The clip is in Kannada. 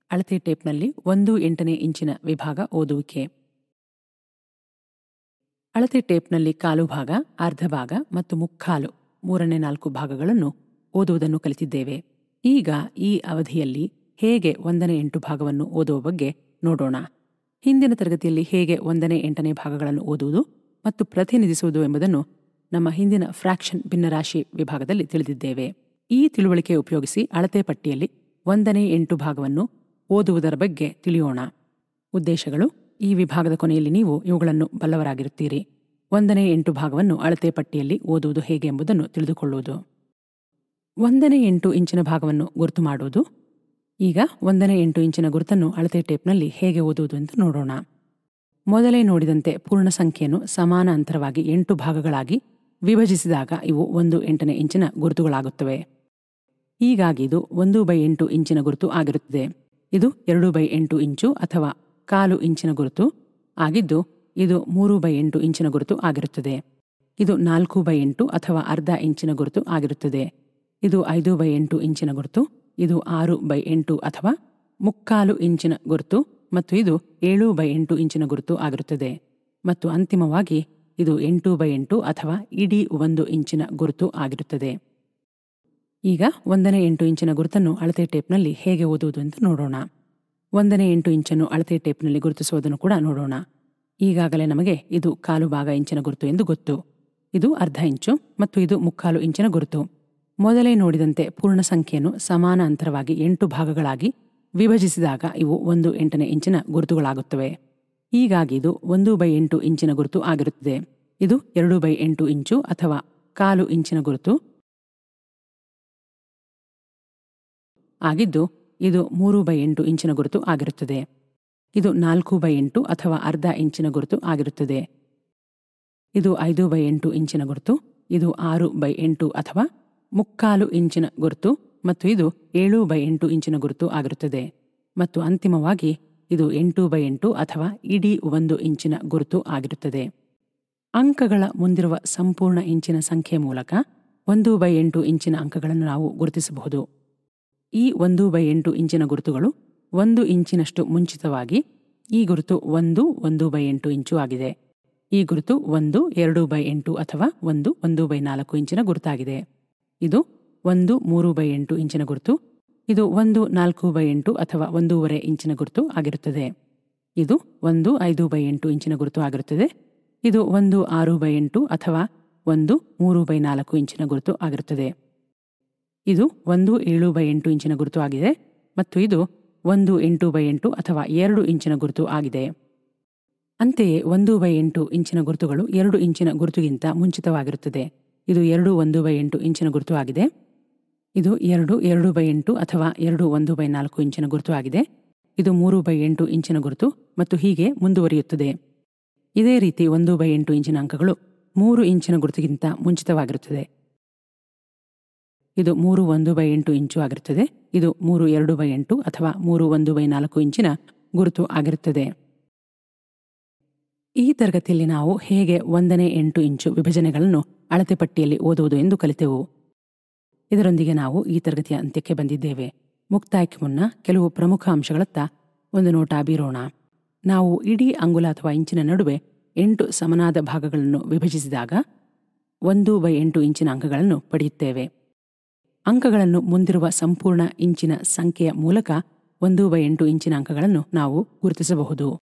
ಅಳತೆ ಟೇಪ್ನಲ್ಲಿ ಒಂದು ಎಂಟನೇ ಇಂಚಿನ ವಿಭಾಗ ಓದುವಿಕೆ ಅಳತೆ ಟೇಪ್ನಲ್ಲಿ ಕಾಲು ಭಾಗ ಅರ್ಧ ಭಾಗ ಮತ್ತು ಮುಕ್ಕಾಲು ಮೂರನೇ ನಾಲ್ಕು ಭಾಗಗಳನ್ನು ಓದುವುದನ್ನು ಕಲಿತಿದ್ದೇವೆ ಈಗ ಈ ಅವಧಿಯಲ್ಲಿ ಹೇಗೆ ಒಂದನೇ ಎಂಟು ಭಾಗವನ್ನು ಓದುವ ಬಗ್ಗೆ ನೋಡೋಣ ಹಿಂದಿನ ತರಗತಿಯಲ್ಲಿ ಹೇಗೆ ಒಂದನೇ ಎಂಟನೇ ಭಾಗಗಳನ್ನು ಓದುವುದು ಮತ್ತು ಪ್ರತಿನಿಧಿಸುವುದು ಎಂಬುದನ್ನು ನಮ್ಮ ಹಿಂದಿನ ಫ್ರಾಕ್ಷನ್ ಭಿನ್ನರಾಶಿ ವಿಭಾಗದಲ್ಲಿ ತಿಳಿದಿದ್ದೇವೆ ಈ ತಿಳುವಳಿಕೆ ಉಪಯೋಗಿಸಿ ಅಳತೆ ಪಟ್ಟಿಯಲ್ಲಿ ಒಂದನೇ ಎಂಟು ಭಾಗವನ್ನು ಓದುವುದರ ಬಗ್ಗೆ ತಿಳಿಯೋಣ ಉದ್ದೇಶಗಳು ಈ ವಿಭಾಗದ ಕೊನೆಯಲ್ಲಿ ನೀವು ಇವುಗಳನ್ನು ಬಲ್ಲವರಾಗಿರುತ್ತೀರಿ ಒಂದನೇ ಎಂಟು ಭಾಗವನ್ನು ಅಳತೆ ಪಟ್ಟಿಯಲ್ಲಿ ಓದುವುದು ಹೇಗೆ ಎಂಬುದನ್ನು ತಿಳಿದುಕೊಳ್ಳುವುದು ಒಂದನೇ ಎಂಟು ಇಂಚಿನ ಭಾಗವನ್ನು ಗುರುತು ಮಾಡುವುದು ಈಗ ಒಂದನೇ ಎಂಟು ಇಂಚಿನ ಗುರುತನ್ನು ಅಳತೆ ಟೇಪ್ನಲ್ಲಿ ಹೇಗೆ ಓದುವುದು ಎಂದು ನೋಡೋಣ ಮೊದಲೇ ನೋಡಿದಂತೆ ಪೂರ್ಣ ಸಂಖ್ಯೆಯನ್ನು ಸಮಾನ ಅಂತರವಾಗಿ ಎಂಟು ಭಾಗಗಳಾಗಿ ವಿಭಜಿಸಿದಾಗ ಇವು ಒಂದು ಎಂಟನೇ ಇಂಚಿನ ಗುರುತುಗಳಾಗುತ್ತವೆ ಹೀಗಾಗಿ ಇದು ಒಂದು ಬೈ ಎಂಟು ಇಂಚಿನ ಗುರುತು ಆಗಿರುತ್ತದೆ ಇದು ಎರಡು ಬೈ ಎಂಟು ಇಂಚು ಅಥವಾ ಕಾಲು ಇಂಚಿನ ಗುರುತು ಆಗಿದ್ದು ಇದು ಮೂರು ಬೈ ಎಂಟು ಇಂಚಿನ ಗುರುತು ಆಗಿರುತ್ತದೆ ಇದು ನಾಲ್ಕು ಬೈ ಎಂಟು ಅಥವಾ ಅರ್ಧ ಇಂಚಿನ ಗುರುತು ಆಗಿರುತ್ತದೆ ಇದು ಐದು ಬೈ ಎಂಟು ಇಂಚಿನ ಗುರುತು ಇದು ಆರು ಬೈ ಎಂಟು ಅಥವಾ ಮುಕ್ಕಾಲು ಇಂಚಿನ ಗುರುತು ಮತ್ತು ಇದು ಏಳು ಬೈ ಎಂಟು ಇಂಚಿನ ಗುರುತು ಆಗಿರುತ್ತದೆ ಮತ್ತು ಅಂತಿಮವಾಗಿ ಇದು ಎಂಟು ಬೈ ಎಂಟು ಅಥವಾ ಇಡೀ ಒಂದು ಇಂಚಿನ ಗುರುತು ಆಗಿರುತ್ತದೆ ಈಗ ಒಂದನೇ ಎಂಟು ಇಂಚಿನ ಗುರುತನ್ನು ಅಳತೆ ಟೇಪ್ನಲ್ಲಿ ಹೇಗೆ ಓದುವುದು ಎಂದು ನೋಡೋಣ ಒಂದನೇ ಎಂಟು ಇಂಚನ್ನು ಅಳತೆ ಟೇಪ್ನಲ್ಲಿ ಗುರುತಿಸುವುದನ್ನು ಕೂಡ ನೋಡೋಣ ಈಗಾಗಲೇ ನಮಗೆ ಇದು ಕಾಲು ಭಾಗ ಇಂಚಿನ ಗುರುತು ಎಂದು ಗೊತ್ತು ಇದು ಅರ್ಧ ಇಂಚು ಮತ್ತು ಇದು ಮುಕ್ಕಾಲು ಇಂಚಿನ ಗುರುತು ಮೊದಲೇ ನೋಡಿದಂತೆ ಪೂರ್ಣ ಸಂಖ್ಯೆಯನ್ನು ಸಮಾನ ಅಂತರವಾಗಿ ಎಂಟು ಭಾಗಗಳಾಗಿ ವಿಭಜಿಸಿದಾಗ ಇವು ಒಂದು ಎಂಟನೇ ಇಂಚಿನ ಗುರುತುಗಳಾಗುತ್ತವೆ ಹೀಗಾಗಿ ಇದು ಒಂದು ಬೈ ಎಂಟು ಇಂಚಿನ ಗುರುತು ಆಗಿರುತ್ತದೆ ಇದು ಎರಡು ಬೈ ಎಂಟು ಇಂಚು ಅಥವಾ ಕಾಲು ಇಂಚಿನ ಗುರುತು ಆಗಿದ್ದು ಇದು ಮೂರು ಬೈ ಎಂಟು ಇಂಚಿನ ಗುರುತು ಆಗಿರುತ್ತದೆ ಇದು ನಾಲ್ಕು ಬೈ ಎಂಟು ಅಥವಾ ಅರ್ಧ ಇಂಚಿನ ಗುರುತು ಆಗಿರುತ್ತದೆ ಇದು ಐದು ಬೈ ಎಂಟು ಇಂಚಿನ ಗುರುತು ಇದು ಆರು ಬೈ ಎಂಟು ಅಥವಾ ಮುಕ್ಕಾಲು ಇಂಚಿನ ಗುರುತು ಮತ್ತು ಇದು ಏಳು ಬೈ ಎಂಟು ಇಂಚಿನ ಗುರುತು ಆಗಿರುತ್ತದೆ ಮತ್ತು ಅಂತಿಮವಾಗಿ ಇದು ಎಂಟು ಬೈ ಎಂಟು ಅಥವಾ ಇಡೀ ಒಂದು ಇಂಚಿನ ಗುರುತು ಆಗಿರುತ್ತದೆ ಅಂಕಗಳ ಮುಂದಿರುವ ಸಂಪೂರ್ಣ ಇಂಚಿನ ಸಂಖ್ಯೆ ಮೂಲಕ ಒಂದು ಬೈ ಎಂಟು ಇಂಚಿನ ಅಂಕಗಳನ್ನು ನಾವು ಗುರುತಿಸಬಹುದು ಈ ಒಂದು ಬೈ ಎಂಟು ಇಂಚಿನ ಗುರುತುಗಳು ಒಂದು ಇಂಚಿನಷ್ಟು ಮುಂಚಿತವಾಗಿ ಈ ಗುರುತು ಒಂದು ಒಂದು ಬೈ ಎಂಟು ಇಂಚು ಆಗಿದೆ ಈ ಗುರುತು ಒಂದು ಎರಡು ಬೈ ಎಂಟು ಅಥವಾ ಒಂದು ಒಂದು ಬೈ ನಾಲ್ಕು ಇಂಚಿನ ಗುರುತಾಗಿದೆ ಇದು ಒಂದು ಮೂರು ಬೈ ಎಂಟು ಇಂಚಿನ ಗುರುತು ಇದು ಒಂದು ನಾಲ್ಕು ಬೈ ಎಂಟು ಅಥವಾ ಒಂದೂವರೆ ಇಂಚಿನ ಗುರುತು ಆಗಿರುತ್ತದೆ ಇದು ಒಂದು ಐದು ಬೈ ಎಂಟು ಇಂಚಿನ ಗುರುತು ಆಗಿರುತ್ತದೆ ಇದು ಒಂದು ಆರು ಬೈ ಎಂಟು ಅಥವಾ ಒಂದು ಮೂರು ಬೈ ನಾಲ್ಕು ಇಂಚಿನ ಗುರುತು ಆಗಿರುತ್ತದೆ ಇದು ಒಂದು ಏಳು ಬೈ ಎಂಟು ಇಂಚಿನ ಗುರುತು ಆಗಿದೆ ಮತ್ತು ಇದು ಒಂದು ಎಂಟು ಬೈ ಎಂಟು ಅಥವಾ ಎರಡು ಇಂಚಿನ ಗುರುತು ಆಗಿದೆ ಅಂತೆಯೇ ಒಂದು ಬೈ ಎಂಟು ಇಂಚಿನ ಗುರುತುಗಳು ಎರಡು ಇಂಚಿನ ಗುರುತುಗಿಂತ ಮುಂಚಿತವಾಗಿರುತ್ತದೆ ಇದು ಎರಡು ಒಂದು ಬೈ ಎಂಟು ಇಂಚಿನ ಗುರುತು ಆಗಿದೆ ಇದು ಎರಡು ಎರಡು ಬೈ ಎಂಟು ಅಥವಾ ಎರಡು ಒಂದು ಬೈ ನಾಲ್ಕು ಇಂಚಿನ ಗುರುತು ಆಗಿದೆ ಇದು ಮೂರು ಬೈ ಎಂಟು ಇಂಚಿನ ಗುರುತು ಮತ್ತು ಹೀಗೆ ಮುಂದುವರಿಯುತ್ತದೆ ಇದೇ ರೀತಿ ಒಂದು ಬೈ ಎಂಟು ಇಂಚಿನ ಅಂಕಗಳು ಮೂರು ಇಂಚಿನ ಗುರುತಿಗಿಂತ ಮುಂಚಿತವಾಗಿರುತ್ತದೆ ಇದು ಮೂರು ಒಂದು ಬೈ ಎಂಟು ಇಂಚು ಆಗಿರುತ್ತದೆ ಇದು ಮೂರು ಎರಡು ಬೈ ಎಂಟು ಅಥವಾ ಮೂರು ಒಂದು ಬೈ ನಾಲ್ಕು ಇಂಚಿನ ಗುರುತು ಆಗಿರುತ್ತದೆ ಈ ತರಗತಿಯಲ್ಲಿ ನಾವು ಹೇಗೆ ಒಂದನೇ ಎಂಟು ಇಂಚು ವಿಭಜನೆಗಳನ್ನು ಅಳತೆ ಪಟ್ಟಿಯಲ್ಲಿ ಓದುವುದು ಎಂದು ಕಲಿತೆವು ಇದರೊಂದಿಗೆ ನಾವು ಈ ತರಗತಿಯ ಅಂತ್ಯಕ್ಕೆ ಬಂದಿದ್ದೇವೆ ಮುಕ್ತಾಯಕ್ಕೆ ಮುನ್ನ ಕೆಲವು ಪ್ರಮುಖ ಅಂಶಗಳತ್ತ ಒಂದು ನೋಟ ಬೀರೋಣ ನಾವು ಇಡೀ ಅಂಗುಲ ಅಥವಾ ಇಂಚಿನ ನಡುವೆ ಎಂಟು ಸಮನಾದ ಭಾಗಗಳನ್ನು ವಿಭಜಿಸಿದಾಗ ಒಂದು ಬೈ ಎಂಟು ಇಂಚಿನ ಅಂಕಗಳನ್ನು ಪಡೆಯುತ್ತೇವೆ ಅಂಕಗಳನ್ನು ಮುಂದಿರುವ ಸಂಪೂರ್ಣ ಇಂಚಿನ ಸಂಖ್ಯೆಯ ಮೂಲಕ ಒಂದು ಬೈ ಎಂಟು ಇಂಚಿನ ಅಂಕಗಳನ್ನು ನಾವು ಗುರುತಿಸಬಹುದು